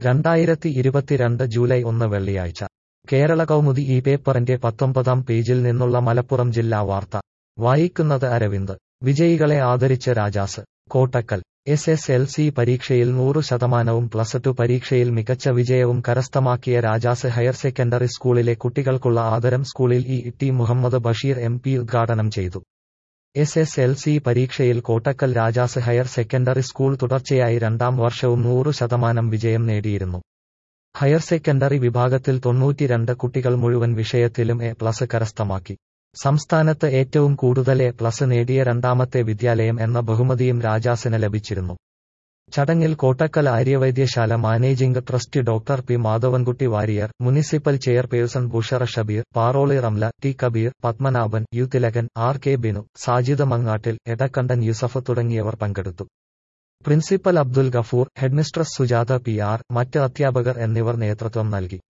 രണ്ടായിരത്തി ഇരുപത്തിരണ്ട് ജൂലൈ ഒന്ന് വെള്ളിയാഴ്ച കേരള കൗമുദി ഈ പേപ്പറിന്റെ പത്തൊമ്പതാം പേജിൽ നിന്നുള്ള മലപ്പുറം ജില്ലാ വാർത്ത വായിക്കുന്നത് അരവിന്ദ് വിജയികളെ ആദരിച്ച് Rajas Kottakkal S S L C പരീക്ഷയിൽ നൂറ് ശതമാനവും പ്ലസ് ടു പരീക്ഷയിൽ മികച്ച വിജയവും കരസ്ഥമാക്കിയ രാജാസ് ഹയർ സെക്കൻഡറി സ്കൂളിലെ കുട്ടികൾക്കുള്ള ആദരം സ്കൂളിൽ E T Muhammad Basheer M P ഉദ്ഘാടനം ചെയ്തു എസ് എസ് എൽ സി പരീക്ഷയിൽ Kottakkal Rajas higher secondary school തുടർച്ചയായി രണ്ടാം വർഷവും നൂറ് ശതമാനം വിജയം നേടിയിരുന്നു ഹയർ സെക്കൻഡറി വിഭാഗത്തിൽ തൊണ്ണൂറ്റിരണ്ട് കുട്ടികൾ മുഴുവൻ വിഷയത്തിലും എ പ്ലസ് കരസ്ഥമാക്കി സംസ്ഥാനത്ത് ഏറ്റവും കൂടുതൽ എ പ്ലസ് നേടിയ രണ്ടാമത്തെ വിദ്യാലയം എന്ന ബഹുമതിയും രാജാസിന് ലഭിച്ചിരുന്നു ചടങ്ങിൽ Kottakkal Aryavaidyasala managing trustee doctor P Madhavankutty Warrier municipal chairperson Bushara Shabeer Paroli Ramla T Kabeer Padmanabhan U Thilakan R K Binu Sajid Mangattil Edakkandan Yusuf തുടങ്ങിയവർ പങ്കെടുത്തു principal Abdul Gafoor headmistress Sujatha P R മറ്റ് അധ്യാപകർ എന്നിവർ നേതൃത്വം നൽകി